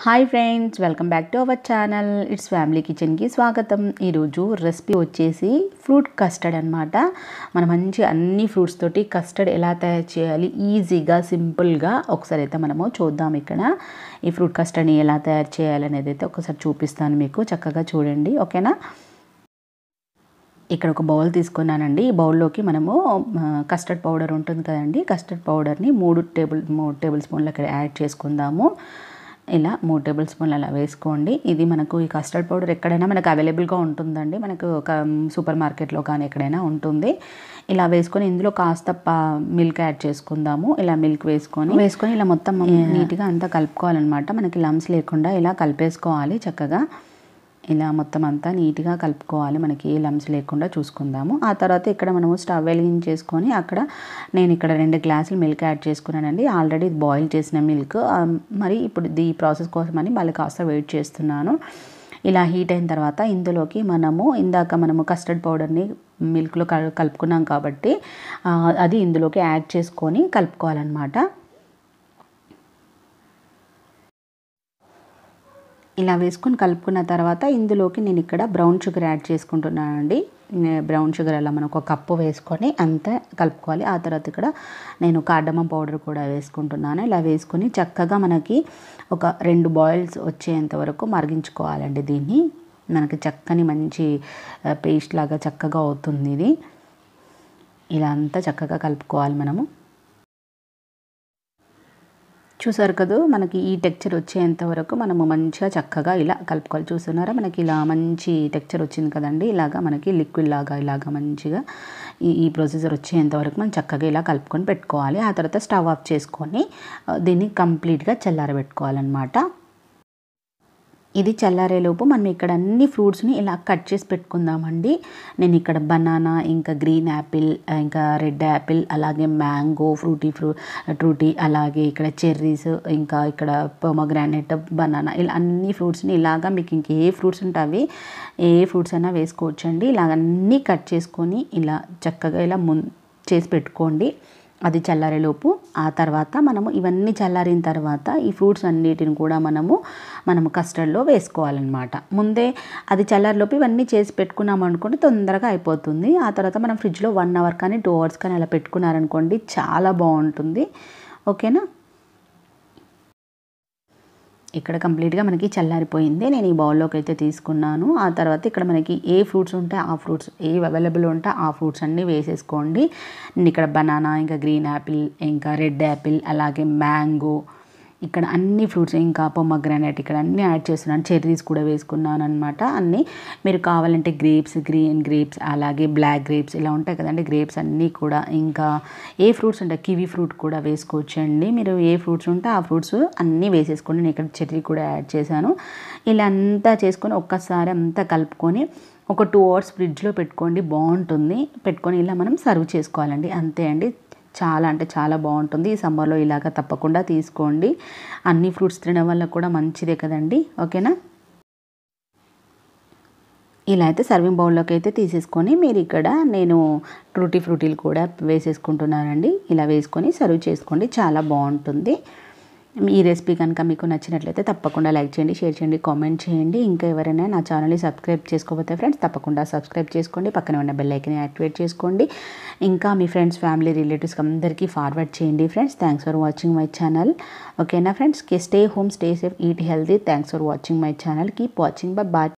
hi friends welcome back to our channel it's family కిచెన్కి స్వాగతం ఈరోజు రెసిపీ వచ్చేసి ఫ్రూట్ కస్టర్డ్ అనమాట మనం మంచి అన్ని ఫ్రూట్స్ తోటి కస్టర్డ్ ఎలా తయారు చేయాలి ఈజీగా సింపుల్గా ఒకసారి అయితే మనము చూద్దాం ఇక్కడ ఈ ఫ్రూట్ కస్టర్డ్ని ఎలా తయారు చేయాలి అనేది అయితే ఒకసారి చూపిస్తాను మీకు చక్కగా చూడండి ఓకేనా ఇక్కడ ఒక బౌల్ తీసుకున్నానండి ఈ బౌల్లోకి మనము కస్టర్డ్ పౌడర్ ఉంటుంది కదండి కస్టర్డ్ పౌడర్ని మూడు టేబుల్ మూడు టేబుల్ స్పూన్లు ఇక్కడ యాడ్ చేసుకుందాము ఇలా మూడు టేబుల్ స్పూన్లు అలా వేసుకోండి ఇది మనకు ఈ కస్టర్డ్ పౌడర్ ఎక్కడైనా మనకు అవైలబుల్గా ఉంటుందండి మనకు ఒక సూపర్ మార్కెట్లో కానీ ఎక్కడైనా ఉంటుంది ఇలా వేసుకొని ఇందులో కాస్త మిల్క్ యాడ్ చేసుకుందాము ఇలా మిల్క్ వేసుకొని వేసుకొని ఇలా మొత్తం నీట్గా అంతా కలుపుకోవాలన్నమాట మనకి లమ్స్ లేకుండా ఇలా కలిపేసుకోవాలి చక్కగా ఇలా మొత్తం అంతా నీట్గా కలుపుకోవాలి మనకి ఏ లమ్స్ లేకుండా చూసుకుందాము ఆ తర్వాత ఇక్కడ మనము స్టవ్ వెలిగించేసుకొని అక్కడ నేను ఇక్కడ రెండు గ్లాసులు మిల్క్ యాడ్ చేసుకున్నానండి ఆల్రెడీ బాయిల్ చేసిన మిల్క్ మరి ఇప్పుడు ఈ ప్రాసెస్ కోసమని మళ్ళీ కాస్త వెయిట్ చేస్తున్నాను ఇలా హీట్ అయిన తర్వాత ఇందులోకి మనము ఇందాక మనము కస్టర్డ్ పౌడర్ని మిల్క్లో కలుపుకున్నాం కాబట్టి అది ఇందులోకి యాడ్ చేసుకొని కలుపుకోవాలన్నమాట ఇలా వేసుకొని కలుపుకున్న తర్వాత ఇందులోకి నేను ఇక్కడ బ్రౌన్ షుగర్ యాడ్ చేసుకుంటున్నానండి బ్రౌన్ షుగర్ అలా మనం ఒక కప్పు వేసుకొని అంతా కలుపుకోవాలి ఆ తర్వాత ఇక్కడ నేను కార్డమం పౌడర్ కూడా వేసుకుంటున్నాను ఇలా వేసుకొని చక్కగా మనకి ఒక రెండు బాయిల్స్ వచ్చేంత వరకు మరిగించుకోవాలండి దీన్ని మనకి చక్కని మంచి పేస్ట్ లాగా చక్కగా అవుతుంది ఇది ఇలా అంతా చక్కగా కలుపుకోవాలి మనము చూసారు కదా మనకి ఈ టెక్చర్ వచ్చేంత వరకు మనము మంచిగా చక్కగా ఇలా కలుపుకోవాలి చూస్తున్నారా మనకి ఇలా మంచి టెక్చర్ వచ్చింది కదండి ఇలాగా మనకి లిక్విడ్ లాగా ఇలాగా మంచిగా ఈ ఈ ప్రొసీజర్ వచ్చేంత వరకు మనం చక్కగా ఇలా కలుపుకొని పెట్టుకోవాలి ఆ తర్వాత స్టవ్ ఆఫ్ చేసుకొని దీన్ని కంప్లీట్గా చల్లారబెట్టుకోవాలన్నమాట ఇది చల్లారేలోపు మనం ఇక్కడ అన్ని ఫ్రూట్స్ని ఇలా కట్ చేసి పెట్టుకుందామండి నేను ఇక్కడ బనానా ఇంకా గ్రీన్ యాపిల్ ఇంకా రెడ్ యాపిల్ అలాగే మ్యాంగో ఫ్రూటీ ఫ్రూ ఫ్రూటీ అలాగే ఇక్కడ చెర్రీస్ ఇంకా ఇక్కడ పొమగ్రానైట్ బనానా ఇలా అన్ని ఫ్రూట్స్ని ఇలాగా మీకు ఇంకే ఫ్రూట్స్ ఉంటే అవి ఏ ఫ్రూట్స్ అయినా వేసుకోవచ్చండి ఇలాగ అన్నీ కట్ చేసుకొని ఇలా చక్కగా ఇలా ముం చేసి పెట్టుకోండి అది చల్లారేలోపు ఆ తర్వాత మనము ఇవన్నీ చల్లారిన తర్వాత ఈ ఫ్రూట్స్ అన్నిటిని కూడా మనము మనము కస్టర్డ్లో వేసుకోవాలన్నమాట ముందే అది చల్లారిలోపు ఇవన్నీ చేసి పెట్టుకున్నాం అనుకోండి తొందరగా అయిపోతుంది ఆ తర్వాత మనం ఫ్రిడ్జ్లో వన్ అవర్ కానీ టూ అవర్స్ కానీ అలా పెట్టుకున్నారనుకోండి చాలా బాగుంటుంది ఓకేనా ఇక్కడ కంప్లీట్గా మనకి చల్లారిపోయింది నేను ఈ బౌల్లోకి అయితే తీసుకున్నాను ఆ తర్వాత ఇక్కడ మనకి ఏ ఫ్రూట్స్ ఉంటే ఆ ఫ్రూట్స్ ఏ అవైలబుల్ ఉంటే ఆ ఫ్రూట్స్ అన్నీ వేసేసుకోండి నేను ఇక్కడ బనానా ఇంకా గ్రీన్ యాపిల్ ఇంకా రెడ్ యాపిల్ అలాగే మ్యాంగో ఇక్కడ అన్ని ఫ్రూట్స్ ఇంకా పొమ్మగ్రానైట్ ఇక్కడ అన్నీ యాడ్ చేస్తున్నాను చెర్రీస్ కూడా వేసుకున్నాను అనమాట అన్నీ మీరు కావాలంటే గ్రేప్స్ గ్రీన్ గ్రేప్స్ అలాగే బ్లాక్ గ్రేప్స్ ఇలా ఉంటాయి కదండి గ్రేప్స్ అన్నీ కూడా ఇంకా ఏ ఫ్రూట్స్ ఉంటాయి కివీ ఫ్రూట్ కూడా వేసుకోవచ్చండి మీరు ఏ ఫ్రూట్స్ ఉంటే ఆ ఫ్రూట్స్ అన్నీ వేసేసుకోండి నేను ఇక్కడ చెర్రీ కూడా యాడ్ చేశాను ఇలా అంతా చేసుకొని ఒక్కసారి అంతా కలుపుకొని ఒక టూ అవర్స్ ఫ్రిడ్జ్లో పెట్టుకోండి బాగుంటుంది పెట్టుకొని ఇలా మనం సర్వ్ చేసుకోవాలండి అంతే అండి చాలా అంటే చాలా బాగుంటుంది ఈ సమ్మర్లో ఇలాగ తప్పకుండా తీసుకోండి అన్ని ఫ్రూట్స్ తినడం వల్ల కూడా మంచిదే కదండి ఓకేనా ఇలా అయితే సర్వింగ్ బౌల్లోకి అయితే తీసేసుకొని మీరు ఇక్కడ నేను ఫ్రూటీ ఫ్రూటీలు కూడా వేసేసుకుంటున్నానండి ఇలా వేసుకొని సర్వ్ చేసుకోండి చాలా బాగుంటుంది ఈ రెసిపీ కనుక మీకు నచ్చినట్లయితే తప్పకుండా లైక్ చేయండి షేర్ చేయండి కామెంట్ చేయండి ఇంకా ఎవరైనా నా ఛానల్ని సబ్స్క్రైబ్ చేసుకోకపోతే ఫ్రెండ్స్ తప్పకుండా సబ్స్క్రైబ్ చేసుకోండి పక్కన ఉన్న బెల్ ఐకన్ యాక్టివేట్ చేసుకోండి ఇంకా మీ ఫ్రెండ్స్ ఫ్యామిలీ రిలేటివ్స్ అందరికీ ఫార్వర్డ్ చేయండి friends thanks for watching my channel ఓకేనా friends stay home stay safe eat healthy thanks for watching my channel keep watching bye bye